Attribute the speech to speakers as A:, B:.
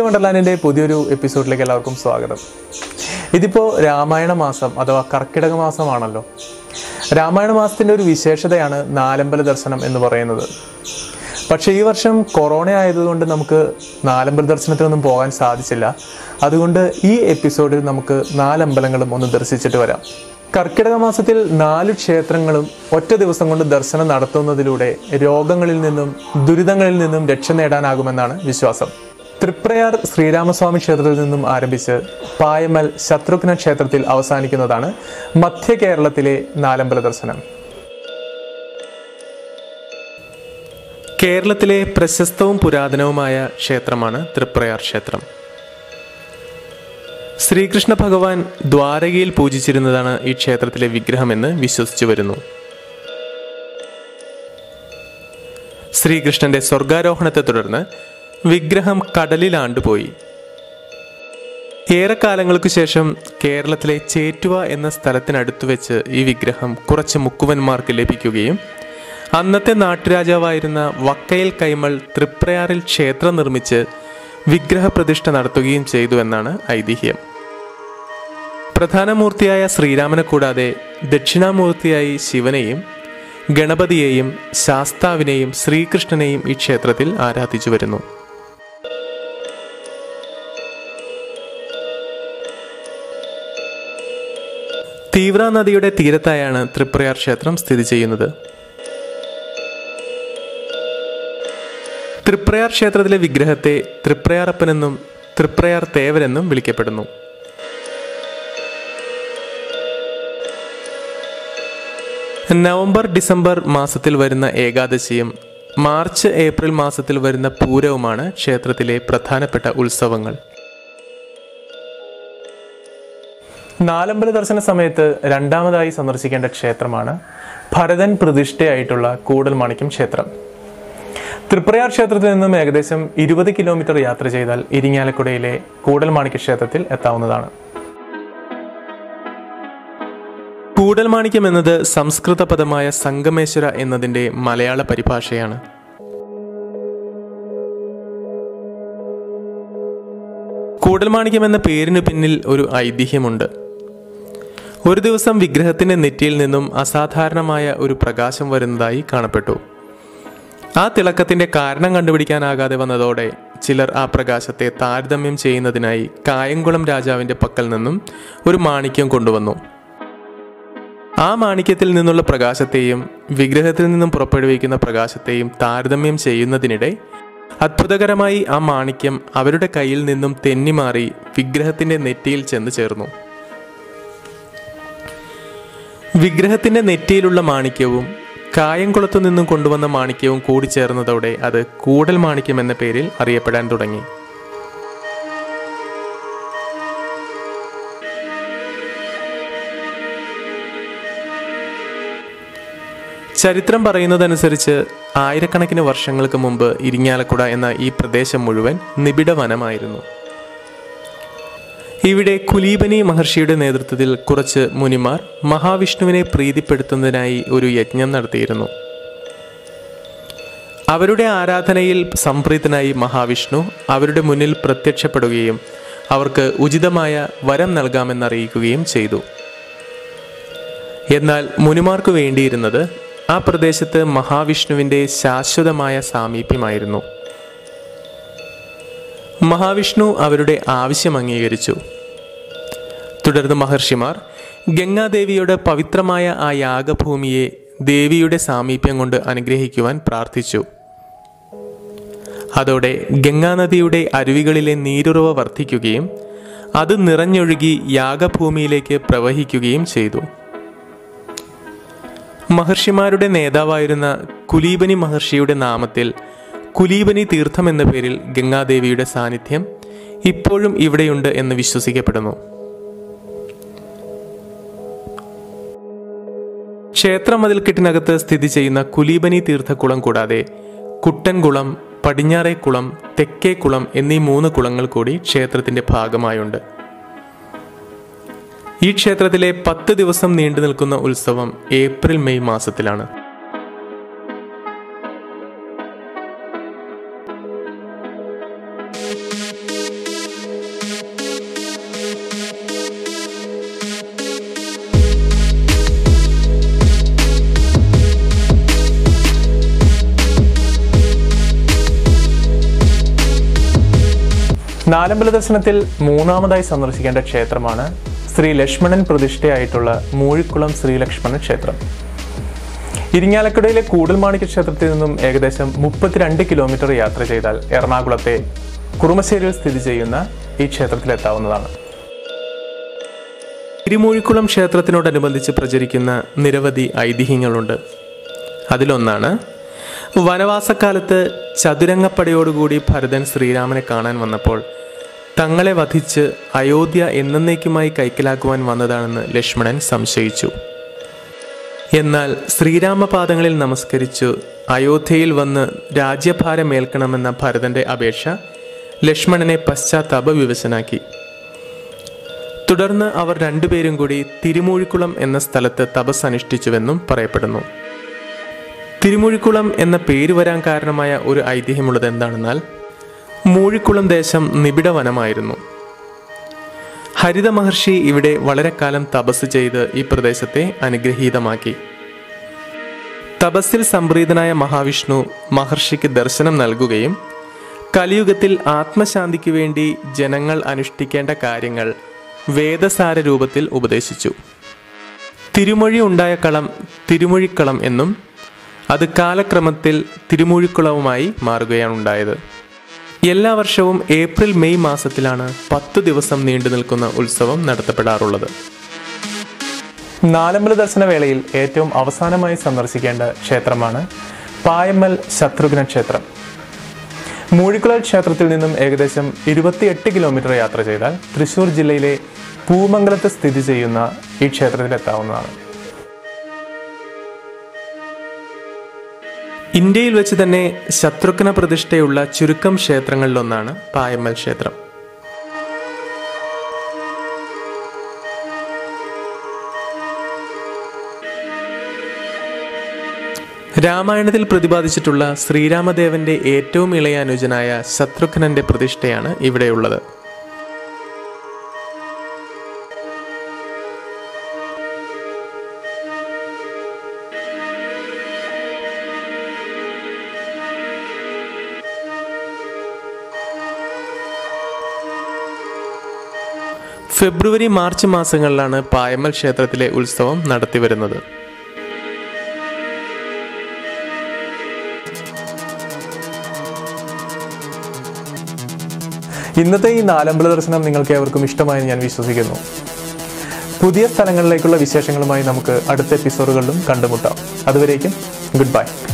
A: വണ്ടർലാൻഡിൻ്റെ പുതിയൊരു എപ്പിസോഡിലേക്ക് എല്ലാവർക്കും സ്വാഗതം ഇതിപ്പോൾ രാമായണ മാസം അഥവാ കർക്കിടക മാസമാണല്ലോ രാമായണ മാസത്തിൻ്റെ ഒരു വിശേഷതയാണ് നാലമ്പല ദർശനം എന്ന് പറയുന്നത് പക്ഷേ ഈ വർഷം കൊറോണ ആയതുകൊണ്ട് നമുക്ക് നാലമ്പല ദർശനത്തിനൊന്നും പോകാൻ സാധിച്ചില്ല അതുകൊണ്ട് ഈ എപ്പിസോഡിൽ നമുക്ക് നാലമ്പലങ്ങളും ഒന്ന് ദർശിച്ചിട്ട് വരാം കർക്കിടക മാസത്തിൽ നാല് ക്ഷേത്രങ്ങളും ഒറ്റ ദിവസം കൊണ്ട് ദർശനം നടത്തുന്നതിലൂടെ രോഗങ്ങളിൽ നിന്നും ദുരിതങ്ങളിൽ നിന്നും രക്ഷ നേടാനാകുമെന്നാണ് വിശ്വാസം തൃപ്രയാർ ശ്രീരാമസ്വാമി ക്ഷേത്രത്തിൽ നിന്നും ആരംഭിച്ച് പായമൽ ശത്രുഘ്ന ക്ഷേത്രത്തിൽ അവസാനിക്കുന്നതാണ് മധ്യ കേരളത്തിലെ നാലമ്പല ദർശനം കേരളത്തിലെ പ്രശസ്തവും പുരാതനവുമായ ക്ഷേത്രമാണ് തൃപ്രയാർ ക്ഷേത്രം ശ്രീകൃഷ്ണ ഭഗവാൻ ദ്വാരകയിൽ പൂജിച്ചിരുന്നതാണ് ഈ ക്ഷേത്രത്തിലെ വിഗ്രഹമെന്ന് വിശ്വസിച്ചു വരുന്നു ശ്രീകൃഷ്ണന്റെ സ്വർഗാരോഹണത്തെ തുടർന്ന് വിഗ്രഹം കടലിൽ ആണ്ടുപോയി ഏറെക്കാലങ്ങൾക്ക് ശേഷം കേരളത്തിലെ ചേറ്റുവ എന്ന സ്ഥലത്തിനടുത്ത് വെച്ച് ഈ വിഗ്രഹം കുറച്ച് മുക്കുവന്മാർക്ക് ലഭിക്കുകയും അന്നത്തെ നാട്ടുരാജാവായിരുന്ന വക്കയിൽ കൈമൾ തൃപ്രയാറിൽ ക്ഷേത്രം നിർമ്മിച്ച് വിഗ്രഹപ്രതിഷ്ഠ നടത്തുകയും ചെയ്തു എന്നാണ് ഐതിഹ്യം പ്രധാന മൂർത്തിയായ ശ്രീരാമനെ കൂടാതെ ദക്ഷിണാമൂർത്തിയായി ശിവനെയും ഗണപതിയെയും ശാസ്താവിനെയും ശ്രീകൃഷ്ണനെയും ഈ ക്ഷേത്രത്തിൽ ആരാധിച്ചു വരുന്നു തീവ്ര നദിയുടെ തീരത്തായാണ് തൃപ്രയാർ ക്ഷേത്രം സ്ഥിതി ചെയ്യുന്നത് തൃപ്രയാർ ക്ഷേത്രത്തിലെ വിഗ്രഹത്തെ തൃപ്രയാറപ്പനെന്നും തൃപ്രയാർ തേവരെന്നും വിളിക്കപ്പെടുന്നു നവംബർ ഡിസംബർ മാസത്തിൽ വരുന്ന ഏകാദശിയും മാർച്ച് ഏപ്രിൽ മാസത്തിൽ വരുന്ന പൂരവുമാണ് ക്ഷേത്രത്തിലെ പ്രധാനപ്പെട്ട ഉത്സവങ്ങൾ നാലമ്പല ദർശന സമയത്ത് രണ്ടാമതായി സന്ദർശിക്കേണ്ട ക്ഷേത്രമാണ് ഭരതൻ പ്രതിഷ്ഠയായിട്ടുള്ള കൂടൽമാണിക്യം ക്ഷേത്രം തൃപ്രയാർ ക്ഷേത്രത്തിൽ നിന്നും ഏകദേശം ഇരുപത് കിലോമീറ്റർ യാത്ര ചെയ്താൽ ഇരിങ്ങാലക്കുടയിലെ കൂടൽമാണിക്യ ക്ഷേത്രത്തിൽ എത്താവുന്നതാണ് കൂടൽമാണിക്യം എന്നത് സംസ്കൃത പദമായ സംഗമേശ്വര എന്നതിൻ്റെ മലയാള പരിഭാഷയാണ് കൂടൽമാണിക്യം എന്ന പേരിന് പിന്നിൽ ഒരു ഐതിഹ്യമുണ്ട് ഒരു ദിവസം വിഗ്രഹത്തിന്റെ നെറ്റിയിൽ നിന്നും അസാധാരണമായ ഒരു പ്രകാശം വരുന്നതായി കാണപ്പെട്ടു ആ തിളക്കത്തിന്റെ കാരണം കണ്ടുപിടിക്കാനാകാതെ വന്നതോടെ ചിലർ ആ പ്രകാശത്തെ താരതമ്യം ചെയ്യുന്നതിനായി കായംകുളം രാജാവിന്റെ പക്കൽ നിന്നും ഒരു മാണിക്യം കൊണ്ടുവന്നു ആ മാണിക്യത്തിൽ നിന്നുള്ള പ്രകാശത്തെയും വിഗ്രഹത്തിൽ നിന്നും പുറപ്പെടുവിക്കുന്ന പ്രകാശത്തെയും താരതമ്യം ചെയ്യുന്നതിനിടെ അത്ഭുതകരമായി ആ മാണിക്യം അവരുടെ കയ്യിൽ നിന്നും തെന്നിമാറി വിഗ്രഹത്തിന്റെ നെറ്റിയിൽ ചെന്ന് ചേർന്നു വിഗ്രഹത്തിന്റെ നെറ്റിയിലുള്ള മാണിക്യവും കായംകുളത്തു നിന്നും കൊണ്ടുവന്ന മാണിക്യവും കൂടിച്ചേർന്നതോടെ അത് കൂടൽ മാണിക്യം എന്ന പേരിൽ അറിയപ്പെടാൻ തുടങ്ങി ചരിത്രം പറയുന്നതനുസരിച്ച് ആയിരക്കണക്കിന് വർഷങ്ങൾക്ക് മുമ്പ് ഇരിങ്ങാലക്കുട എന്ന ഈ പ്രദേശം മുഴുവൻ നിബിഡ വനമായിരുന്നു ഇവിടെ കുലീബനി മഹർഷിയുടെ നേതൃത്വത്തിൽ കുറച്ച് മുനിമാർ മഹാവിഷ്ണുവിനെ പ്രീതിപ്പെടുത്തുന്നതിനായി ഒരു യജ്ഞം നടത്തിയിരുന്നു അവരുടെ ആരാധനയിൽ സംപ്രീതനായി മഹാവിഷ്ണു അവരുടെ മുന്നിൽ പ്രത്യക്ഷപ്പെടുകയും അവർക്ക് ഉചിതമായ വരം നൽകാമെന്നറിയിക്കുകയും ചെയ്തു എന്നാൽ മുനിമാർക്ക് വേണ്ടിയിരുന്നത് ആ പ്രദേശത്ത് മഹാവിഷ്ണുവിൻ്റെ ശാശ്വതമായ സാമീപ്യമായിരുന്നു മഹാവിഷ്ണു അവരുടെ ആവശ്യം അംഗീകരിച്ചു തുടർന്ന് മഹർഷിമാർ ഗംഗാദേവിയുടെ പവിത്രമായ ആ യാഗഭൂമിയെ ദേവിയുടെ സാമീപ്യം കൊണ്ട് അനുഗ്രഹിക്കുവാൻ പ്രാർത്ഥിച്ചു അതോടെ ഗംഗാനദിയുടെ അരുവികളിലെ നീരുറവ വർദ്ധിക്കുകയും അത് നിറഞ്ഞൊഴുകി യാഗഭൂമിയിലേക്ക് പ്രവഹിക്കുകയും ചെയ്തു മഹർഷിമാരുടെ നേതാവായിരുന്ന കുലീബനി മഹർഷിയുടെ നാമത്തിൽ കുലീബനി തീർത്ഥം എന്ന പേരിൽ ഗംഗാദേവിയുടെ സാന്നിധ്യം ഇപ്പോഴും ഇവിടെയുണ്ട് എന്ന് വിശ്വസിക്കപ്പെടുന്നു ക്ഷേത്രമതിൽക്കെട്ടിനകത്ത് സ്ഥിതി ചെയ്യുന്ന കുലീബനി തീർത്ഥക്കുളം കൂടാതെ കുട്ടൻകുളം പടിഞ്ഞാറേക്കുളം തെക്കേക്കുളം എന്നീ മൂന്ന് കുളങ്ങൾ കൂടി ക്ഷേത്രത്തിന്റെ ഭാഗമായുണ്ട് ഈ ക്ഷേത്രത്തിലെ പത്ത് ദിവസം നീണ്ടു നിൽക്കുന്ന ഉത്സവം ഏപ്രിൽ മെയ് മാസത്തിലാണ് നാലമ്പല ദർശനത്തിൽ മൂന്നാമതായി സന്ദർശിക്കേണ്ട ക്ഷേത്രമാണ് ശ്രീ ലക്ഷ്മണൻ പ്രതിഷ്ഠയായിട്ടുള്ള മൂഴിക്കുളം ശ്രീലക്ഷ്മണൻ ക്ഷേത്രം ഇരിങ്ങാലക്കുടയിലെ കൂടൽമാണിക്യ ക്ഷേത്രത്തിൽ നിന്നും ഏകദേശം മുപ്പത്തിരണ്ട് കിലോമീറ്റർ യാത്ര ചെയ്താൽ എറണാകുളത്തെ കുറുമശ്ശേരിയിൽ സ്ഥിതി ചെയ്യുന്ന ഈ ക്ഷേത്രത്തിലെത്താവുന്നതാണ് തിരുമൂഴിക്കുളം ക്ഷേത്രത്തിനോടനുബന്ധിച്ച് പ്രചരിക്കുന്ന നിരവധി ഐതിഹ്യങ്ങളുണ്ട് അതിലൊന്നാണ് വനവാസക്കാലത്ത് ചതുരംഗപ്പടയോടുകൂടി ഭരതൻ ശ്രീരാമനെ കാണാൻ വന്നപ്പോൾ തങ്ങളെ വധിച്ച് അയോധ്യ എന്നേക്കുമായി കൈക്കലാക്കുവാൻ വന്നതാണെന്ന് ലക്ഷ്മണൻ സംശയിച്ചു എന്നാൽ ശ്രീരാമപാദങ്ങളിൽ നമസ്കരിച്ചു അയോധ്യയിൽ വന്ന് രാജ്യഭാരം ഏൽക്കണമെന്ന ഭരതന്റെ അപേക്ഷ ലക്ഷ്മണനെ പശ്ചാത്താപ വിവശനാക്കി തുടർന്ന് അവർ രണ്ടുപേരും കൂടി തിരുമൂഴിക്കുളം എന്ന സ്ഥലത്ത് തപസ് അനുഷ്ഠിച്ചുവെന്നും പറയപ്പെടുന്നു തിരുമൂഴിക്കുളം എന്ന പേര് വരാൻ കാരണമായ ഒരു ഐതിഹ്യമുള്ളത് എന്താണെന്നാൽ മൂഴിക്കുളം ദേശം നിബിഡ വനമായിരുന്നു ഹരിത മഹർഷി ഇവിടെ വളരെ കാലം തപസ് ചെയ്ത് ഈ പ്രദേശത്തെ അനുഗ്രഹീതമാക്കി തപസ്സിൽ സംപ്രീതനായ മഹാവിഷ്ണു മഹർഷിക്ക് ദർശനം നൽകുകയും കലിയുഗത്തിൽ ആത്മശാന്തിക്ക് വേണ്ടി ജനങ്ങൾ അനുഷ്ഠിക്കേണ്ട കാര്യങ്ങൾ വേദസാര രൂപത്തിൽ ഉപദേശിച്ചു തിരുമൊഴി ഉണ്ടായ കളം തിരുമൊഴിക്കളം എന്നും അത് കാലക്രമത്തിൽ തിരുമൂഴിക്കുളവുമായി മാറുകയാണ് ഉണ്ടായത് എല്ലാ വർഷവും ഏപ്രിൽ മെയ് മാസത്തിലാണ് പത്തു ദിവസം നീണ്ടു നിൽക്കുന്ന ഉത്സവം നടത്തപ്പെടാറുള്ളത് നാലമ്പല ദർശന വേളയിൽ ഏറ്റവും അവസാനമായി സന്ദർശിക്കേണ്ട ക്ഷേത്രമാണ് പായമ്മൽ ശത്രുഘ്ന ക്ഷേത്രം മൂഴിക്കുള ക്ഷേത്രത്തിൽ നിന്നും ഏകദേശം ഇരുപത്തിയെട്ട് കിലോമീറ്റർ യാത്ര ചെയ്താൽ തൃശൂർ ജില്ലയിലെ പൂമംഗലത്ത് സ്ഥിതി ചെയ്യുന്ന ഈ ക്ഷേത്രത്തിലെത്താവുന്നതാണ് ഇന്ത്യയിൽ വെച്ച് തന്നെ ശത്രുഘ്ന പ്രതിഷ്ഠയുള്ള ചുരുക്കം ക്ഷേത്രങ്ങളിലൊന്നാണ് പായമ്മൽ ക്ഷേത്രം രാമായണത്തിൽ പ്രതിപാദിച്ചിട്ടുള്ള ശ്രീരാമദേവന്റെ ഏറ്റവും ഇളയ അനുജനായ ശത്രുഘ്നന്റെ പ്രതിഷ്ഠയാണ് ഇവിടെയുള്ളത് ഫെബ്രുവരി മാർച്ച് മാസങ്ങളിലാണ് പായമ്മൽ ക്ഷേത്രത്തിലെ ഉത്സവം നടത്തിവരുന്നത് ഇന്നത്തെ ഈ നാലമ്പല ദർശനം നിങ്ങൾക്ക് ഏവർക്കും ഇഷ്ടമായി ഞാൻ വിശ്വസിക്കുന്നു പുതിയ സ്ഥലങ്ങളിലേക്കുള്ള വിശേഷങ്ങളുമായി നമുക്ക് അടുത്ത എപ്പിസോഡുകളിലും കണ്ടുമുട്ടാം അതുവരേക്കും ഗുഡ് ബൈ